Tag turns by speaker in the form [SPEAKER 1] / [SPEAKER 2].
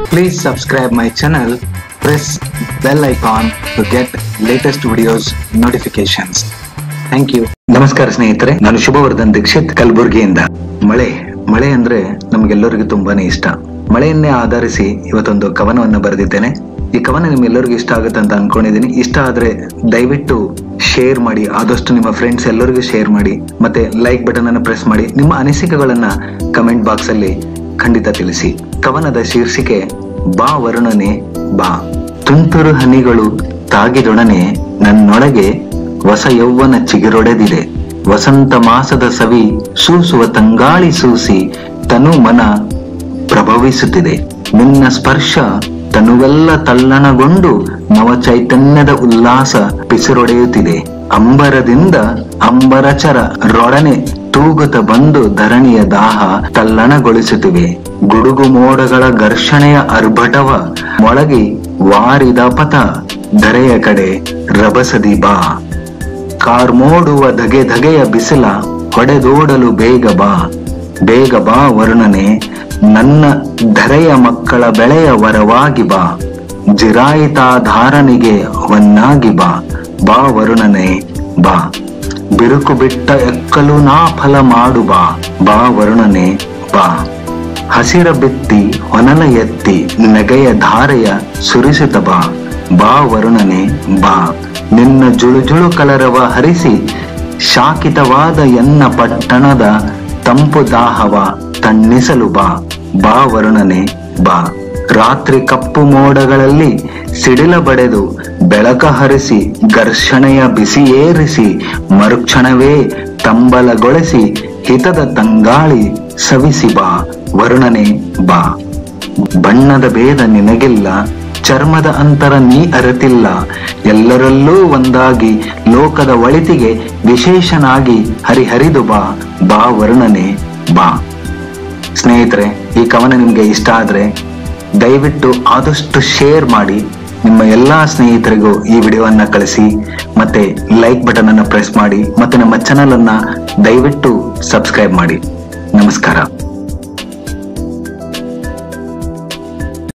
[SPEAKER 1] Please subscribe my channel. Press bell icon to get latest videos notifications. Thank you. ನಮಸ್ಕಾರ ಸ್ನೇಹಿತರೆ ನಾನು ಶುಭವರ್ಧನ್ ದೀಕ್ಷಿತ್ ಕಲಬುರಗಿಯಿಂದ ಮಳೆ ಮಳೆ ಅಂದ್ರೆ ನಮಗೆಲ್ಲರಿಗೂ ತುಂಬಾನೇ ಇಷ್ಟ ಮಳೆಯನ್ನೇ ಆಧರಿಸಿ ಇವತ್ತೊಂದು ಕವನವನ್ನ ಬರೆದಿದ್ದೇನೆ ಈ ಕವನ ನಿಮ್ಗೆಲ್ಲರಿಗೂ ಇಷ್ಟ ಆಗುತ್ತೆ ಅಂತ ಅನ್ಕೊಂಡಿದ್ದೀನಿ ಇಷ್ಟ ಆದ್ರೆ ದಯವಿಟ್ಟು ಶೇರ್ ಮಾಡಿ ಆದಷ್ಟು ನಿಮ್ಮ ಫ್ರೆಂಡ್ಸ್ ಎಲ್ಲರಿಗೂ ಶೇರ್ ಮಾಡಿ ಮತ್ತೆ ಲೈಕ್ ಬಟನ್ ಅನ್ನು ಪ್ರೆಸ್ ಮಾಡಿ ನಿಮ್ಮ ಅನಿಸಿಕೆಗಳನ್ನ ಕಮೆಂಟ್ ಬಾಕ್ಸ್ ಅಲ್ಲಿ ಖಂಡಿತ ತಿಳಿಸಿ ಕವನದ ಶೀರ್ಷಿಕೆ ಬಾ ವರುಣನೆ ಬಾ ತುಂತುರು ಹನಿಗಳು ತಾಗಿದೊಡನೆ ನನ್ನೊಳಗೆ ಹೊಸ ಯೌವನ ಚಿಗಿರೊಡೆದಿದೆ ವಸಂತ ಮಾಸದ ಸವಿ ಸೂಸುವ ತಂಗಾಳಿ ಸೂಸಿ ತನು ಮನ ಪ್ರಭವಿಸುತ್ತಿದೆ ನಿನ್ನ ಸ್ಪರ್ಶ ತನುವೆಲ್ಲ ತಲ್ಲಣಗೊಂಡು ನವ ಚೈತನ್ಯದ ಉಲ್ಲಾಸ ಪಿಸಿರೊಡೆಯುತ್ತಿದೆ ಅಂಬರದಿಂದ ಅಂಬರಚರ ರೊಡನೆ ತೂಗುತ್ತ ಬಂದು ಧರಣಿಯ ದಾಹ ತಲ್ಲಣಗೊಳಿಸುತ್ತಿವೆ ಗುಡುಗು ಮೋಡಗಳ ಘರ್ಷಣೆಯ ಅರ್ಭಟವ ಮೊಳಗಿ ವಾರಿದ ಪಥ ಧರೆಯ ಕಡೆ ರಭಸದಿ ಬಾ ಕಾರ್ಮೋಡುವ ಧಗೆ ಧಗೆಯ ಬಿಸಿಲ ಹೊಡೆದೋಡಲು ಬೇಗ ಬಾ ಬೇಗ ಬಾ ವರುಣನೆ ನನ್ನ ಧರೆಯ ಮಕ್ಕಳ ಬೆಳೆಯ ವರವಾಗಿ ಬಾ ಜಿರಾಯಿತಾ ಧಾರನಿಗೆ ಹೊನ್ನಾಗಿ ಬಾ ಬಾ ವರುಣನೆ ಬಾ ಬಿರುಕು ಬಿಟ್ಟ ಎಕ್ಕಲು ನಾ ಫಲ ಮಾಡು ಬಾ ಬಾ ವರುಣನೆ ಬಾ ಹಸಿರ ಬಿತ್ತಿ ಹೊನಲ ಎತ್ತಿ ನೆಗೆಯ ಧಾರೆಯ ಸುರಿಸಿದ ಬಾ ಬಾ ವರುಣನೆ ಬಾ ನಿನ್ನ ಜುಳು ಜುಳು ಕಲರವ ಹರಿಸಿ ಶಾಕಿತವಾದ ಎನ್ನ ಪಟ್ಟಣದ ತಂಪು ದಾಹವ ತಣ್ಣಿಸಲು ಬಾ ಬಾ ವರುಣನೆ ಬಾ ರಾತ್ರಿ ಕಪ್ಪು ಮೋಡಗಳಲ್ಲಿ ಸಿಡಿಲ ಬಡೆದು ಬೆಳಕ ಹರಿಸಿ ಘರ್ಷಣೆಯ ಬಿಸಿ ಏರಿಸಿ ಮರುಕ್ಷಣವೇ ತಂಬಲಗೊಳಿಸಿ ಹಿತದ ತಂಗಾಳಿ ಸವಿಸಿ ಬಾ ವರುಣನೆ ಬಾ ಬಣ್ಣದ ಭೇದ ನಿನಗಿಲ್ಲ ಚರ್ಮದ ಅಂತರ ನೀ ಅರತಿಲ್ಲ ಎಲ್ಲರಲ್ಲೂ ಒಂದಾಗಿ ಲೋಕದ ಒಳಿತಿಗೆ ವಿಶೇಷನಾಗಿ ಹರಿಹರಿದು ಬಾ ಬಾ ವರ್ಣನೆ ಬಾ ಸ್ನೇಹಿತರೆ ಈ ಕವನ ನಿಮ್ಗೆ ಇಷ್ಟ ಆದ್ರೆ ದಯವಿಟ್ಟು ಆದಷ್ಟು ಶೇರ್ ಮಾಡಿ ನಿಮ್ಮ ಎಲ್ಲಾ ಸ್ನೇಹಿತರಿಗೂ ಈ ವಿಡಿಯೋವನ್ನ ಕಳಿಸಿ ಮತ್ತೆ ಲೈಕ್ ಬಟನ್ ಅನ್ನ ಪ್ರೆಸ್ ಮಾಡಿ ಮತ್ತೆ ನಮ್ಮ ಚಾನಲ್ ಅನ್ನ ದಯವಿಟ್ಟು ಸಬ್ಸ್ಕ್ರೈಬ್ ಮಾಡಿ ನಮಸ್ಕಾರ